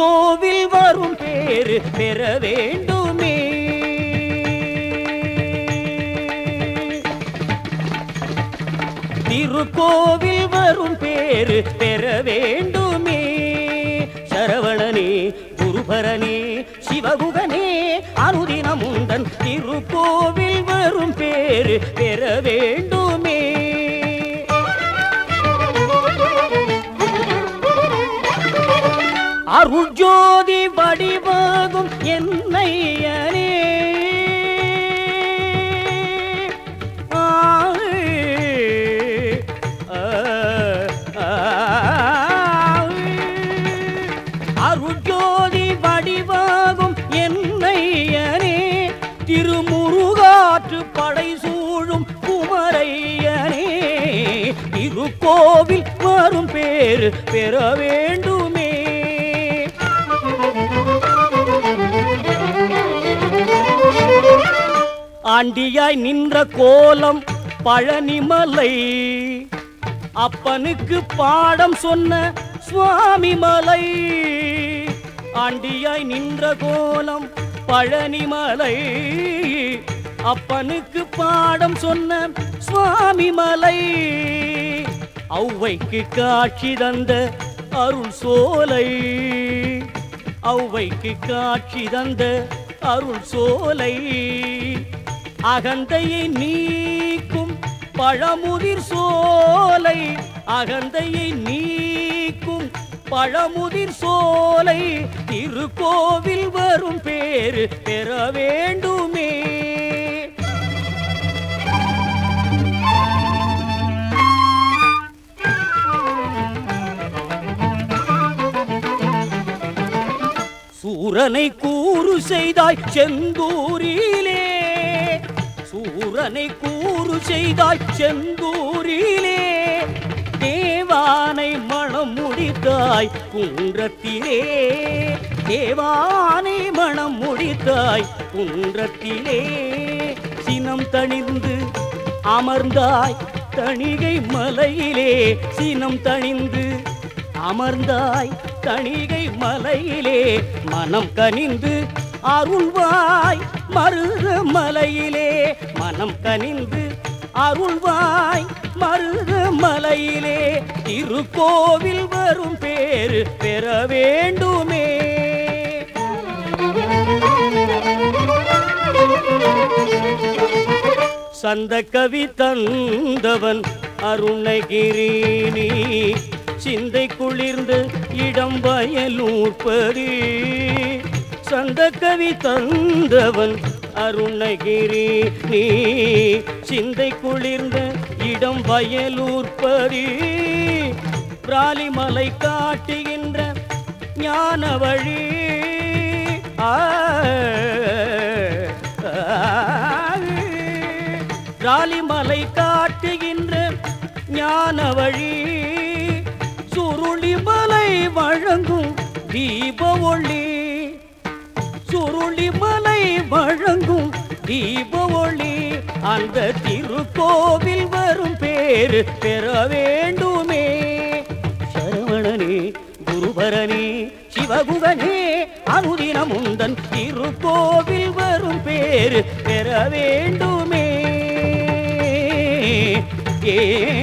திருக்கோவில் வரும் பேரு பெற வேண்டுமே திருக்கோவில் வரும் பேரு பெற வேண்டுமே சரவணனே குருபரனே சிவகுகனே அனுதினம் உந்தன் திருக்கோவில் வரும் பேரு பெற வேண்டுமே அருள் ஜோதி வடிவாகும் என்னையனே அருஜோதி வடிவாகும் என்னையனே திருமுருகாற்று படை சூழும் குமரையனே திருக்கோவில் வரும் பேரு பெற வேண்டுமே ஆண்டியாய் நின்ற கோலம் பழனிமலை அப்பனுக்கு பாடம் சொன்ன சுவாமி மலை ஆண்டியாய் நின்ற கோலம் பழனிமலை அப்பனுக்கு பாடம் சொன்ன சுவாமி மலை ஔவைக்கு காட்சி தந்த அருள் சோலை ஔவைக்கு காட்சி தந்த அருள் சோலை அகந்தையை நீக்கும் பழமுதிர் சோலை அகந்தையை நீக்கும் பழமுதிர் சோலை திருக்கோவில் வரும் பேரு பெற வேண்டுமே சூரனை கூறு செய்தாய் செந்தூரிலே சூரனை கூறு செய்தாய் செந்தூரிலே தேவானை மணம் முடித்தாய் குன்றத்திலே தேவானை மணம் முடித்தாய் குன்றத்திலே சினம் தணிந்து அமர்ந்தாய் தணிகை மலையிலே சினம் தணிந்து அமர்ந்தாய் தணிகை மலையிலே மனம் கனிந்து அருள்வாய் மருத மலையிலே மனம் கனிந்து அருள்வாய் மருத மலையிலே திருக்கோவில் வரும் பேரு பெற வேண்டுமே சந்த கவி தந்தவன் அருணகிரினி சிந்தை குளிர்ந்து இடம் வயலூர்பதி சந்த கவி தந்தவன் அருணகிரி நீ சிந்தை குளிர்ந்த இடம் வயலூர்பதி பிராலிமலை காட்டுகின்ற ஞான வழி ஆ ராலிமலை காட்டுகின்ற ஞான வழி சுருளிமலை வழங்கும் தீப ஒளி சுருளிமலை வழங்கும் தீப ஒளி அந்த திருக்கோவில் வரும் பேரு பெற வேண்டுமே சரவணனே குருபரனே சிவகுகனே அனுதினம் உந்தன் திருக்கோவில் வரும் பேரு பெற வேண்டுமே ஏ